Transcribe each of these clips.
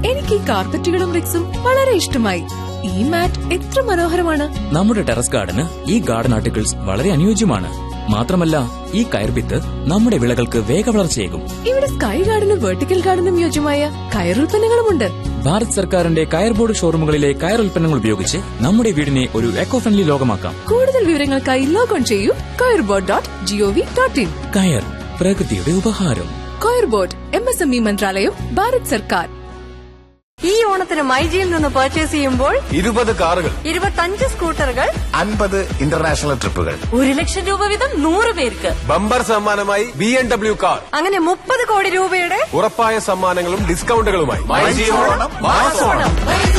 എനിക്ക് ഈ കാർപ്പറ്റുകളും റിക്സും വളരെ ഇഷ്ടമായി ഈ മാറ്റ് എത്ര മനോഹരമാണ് നമ്മുടെ ടെറസ് ഗാർഡന് ഈ ഗാർഡൻ ആർട്ടിക്കിൾസ് വളരെ അനുയോജ്യമാണ് മാത്രമല്ല ഈ കയർഭിത്ത് നമ്മുടെ വിളകൾക്ക് വേഗവളർച്ചയേകും ഇവിടെ സ്കൈ ഗാർഡനും വെർട്ടിക്കൽ ഗാർഡനും യോജ്യമായ കയറുൽപ്പന്നങ്ങളുമുണ്ട് ഭാരത് സർക്കാരിന്റെ കയർ ബോർഡ് ഷോറൂമുകളിലെ കയർ ഉൽപ്പന്നങ്ങൾ ഉപയോഗിച്ച് നമ്മുടെ വീടിനെ ഒരു എക്കോ ഫ്രണ്ട്ലി ലോകമാക്കാം കൂടുതൽ വിവരങ്ങൾക്കായി ലോഗോൺ ചെയ്യൂ coirboard dot gov dot in കയർ പ്രകൃതിയുടെ ഉപഹാരം Coir Board M S M E മന്ത്രാലയം ഭാരത് സർക്കാർ ഈ ഓണത്തിന് മൈജിയിൽ നിന്ന് പർച്ചേസ് ചെയ്യുമ്പോൾ ഇരുപത് കാറുകൾ ഇരുപത്തഞ്ച് സ്കൂട്ടറുകൾ അൻപത് ഇന്റർനാഷണൽ ട്രിപ്പുകൾ ഒരു ലക്ഷം രൂപ വീതം നൂറ് പേർക്ക് ബമ്പർ സമ്മാനമായി ബി എം ഡബ്ല്യു കാർ അങ്ങനെ മുപ്പത് കോടി രൂപയുടെ ഉറപ്പായ സമ്മാനങ്ങളും ഡിസ്കൗണ്ടുകളുമായി ഓണം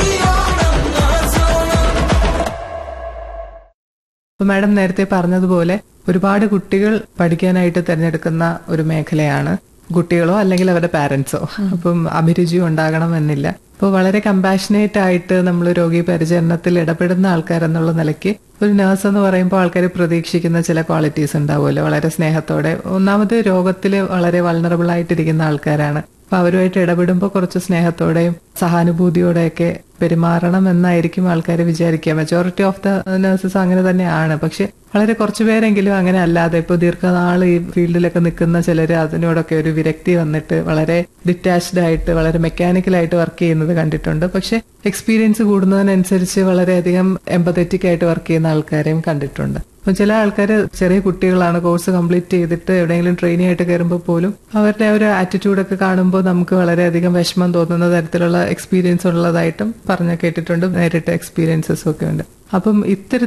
ഇപ്പൊ മാഡം നേരത്തെ പറഞ്ഞതുപോലെ ഒരുപാട് കുട്ടികൾ പഠിക്കാനായിട്ട് തിരഞ്ഞെടുക്കുന്ന ഒരു മേഖലയാണ് കുട്ടികളോ അല്ലെങ്കിൽ അവരുടെ പാരന്റ്സോ അപ്പം അഭിരുചിയും ഉണ്ടാകണം എന്നില്ല അപ്പോൾ വളരെ കമ്പാഷനേറ്റ് ആയിട്ട് നമ്മൾ രോഗി പരിചരണത്തിൽ ഇടപെടുന്ന ആൾക്കാർ എന്നുള്ള നിലയ്ക്ക് ഒരു നഴ്സ് എന്ന് പറയുമ്പോൾ ആൾക്കാർ പ്രതീക്ഷിക്കുന്ന ചില ക്വാളിറ്റീസ് ഉണ്ടാവുമല്ലോ വളരെ സ്നേഹത്തോടെ ഒന്നാമത് രോഗത്തിൽ വളരെ വൾണറബിൾ ആയിട്ടിരിക്കുന്ന ആൾക്കാരാണ് അപ്പൊ അവരുമായിട്ട് ഇടപെടുമ്പോൾ കുറച്ച് സ്നേഹത്തോടെയും സഹാനുഭൂതിയോടെയൊക്കെ പെരുമാറണം എന്നായിരിക്കും ആൾക്കാർ വിചാരിക്കുക മെജോറിറ്റി ഓഫ് ദ നഴ്സസ് അങ്ങനെ തന്നെയാണ് പക്ഷെ വളരെ കുറച്ചു പേരെങ്കിലും അങ്ങനെ അല്ലാതെ ഇപ്പോൾ ദീർഘനാൾ ഈ ഫീൽഡിലൊക്കെ നിൽക്കുന്ന ചിലർ അതിനോടൊക്കെ ഒരു വിരക്തി വന്നിട്ട് വളരെ ഡിറ്റാച്ച്ഡ് ആയിട്ട് വളരെ മെക്കാനിക്കലായിട്ട് വർക്ക് ചെയ്യുന്നത് കണ്ടിട്ടുണ്ട് പക്ഷെ എക്സ്പീരിയൻസ് കൂടുന്നതിനനുസരിച്ച് വളരെയധികം എമ്പതറ്റിക് ആയിട്ട് വർക്ക് ചെയ്യുന്ന ആൾക്കാരെയും കണ്ടിട്ടുണ്ട് അപ്പം ചില ആൾക്കാർ ചെറിയ കുട്ടികളാണ് കോഴ്സ് കംപ്ലീറ്റ് ചെയ്തിട്ട് എവിടെയെങ്കിലും ട്രെയിനിങ് ആയിട്ട് കയറുമ്പോൾ പോലും അവരുടെ ഒരു ആറ്റിറ്റ്യൂഡൊക്കെ കാണുമ്പോൾ നമുക്ക് വളരെയധികം വിഷമം തോന്നുന്ന തരത്തിലുള്ള എക്സ്പീരിയൻസ് ഉള്ളതായിട്ടും പറഞ്ഞു കേട്ടിട്ടുണ്ട് നേരിട്ട് എക്സ്പീരിയൻസസും ഒക്കെ ഉണ്ട് അപ്പം ഇത്തരത്തിൽ